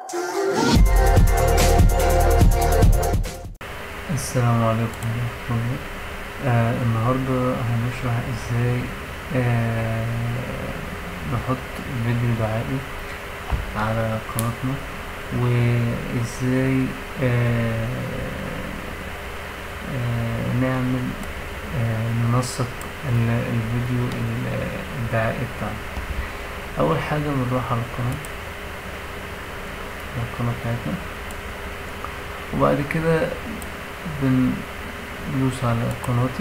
السلام عليكم ورحمة الله آه النهاردة هنشرح ازاي آه نحط فيديو دعائي على قناتنا وازاي آه آه نعمل آه ننسق ال- الفيديو ال- الدعائي بتاعنا اول حاجة بنروح على القناة على القناة بتاعتنا وبعد كده بندوس على قناتي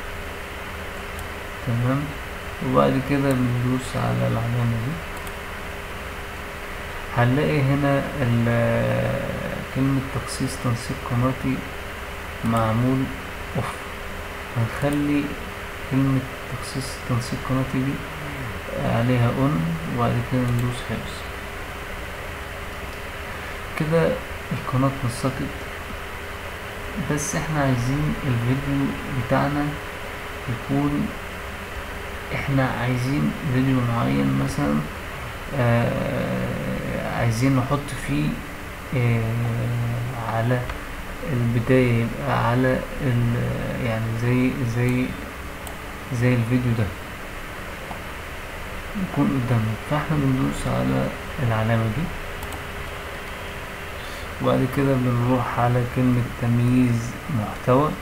تمام وبعد كده بندوس على العلامة دي هنلاقي هنا ال- كلمة تخصيص تنسيق قناتي معمول اوف هنخلي كلمة تخصيص تنسيق قناتي دي عليها اون وبعد كده ندوس حفظ كده القناة اتنسقت بس احنا عايزين الفيديو بتاعنا يكون احنا عايزين فيديو معين مثلا آه عايزين نحط فيه آه على البداية يبقى على ال يعني زي زي زي الفيديو ده يكون قدامنا فاحنا بندوس على العلامة دي وبعد كده بنروح على كلمة تمييز محتوى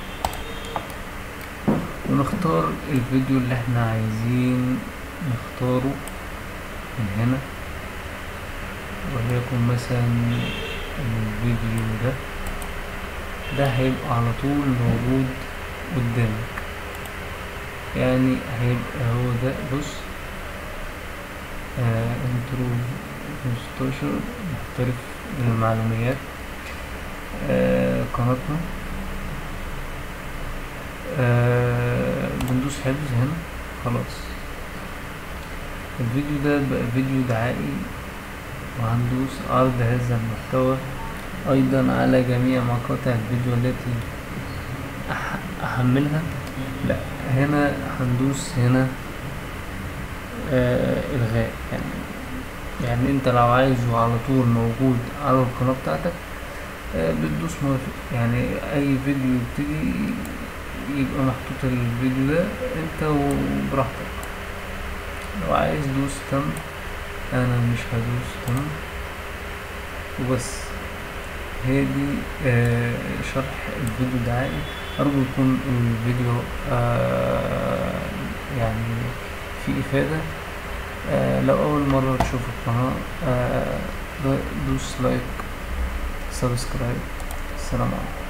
ونختار الفيديو اللي احنا عايزين نختاره من هنا وليكن مثلا الفيديو ده ده هيبقى على طول موجود قدامك يعني هيبقى هو ده بص آه انترو 15 محترف المعلوميات آه قناتنا آه بندوس حفظ هنا خلاص الفيديو ده بقى فيديو دعائي وهندوس عرض هذا المحتوى ايضا على جميع مقاطع الفيديو التي أح- احملها لا هنا هندوس هنا آه الغاء يعني يعني انت لو عايزه على طول موجود على القناة بتاعتك آه، بتدوس موافق يعني اي فيديو يبتدي يبقى محطوط الفيديو ده انت وبراحتك لو عايز دوس تم انا مش هدوس تم وبس هي دي آه، شرح الفيديو الدعائي ارجو يكون الفيديو آه، يعني فيه افادة آه لو أول مرة تشوف القناة آه دوس لايك سبسكرايب السلام عليكم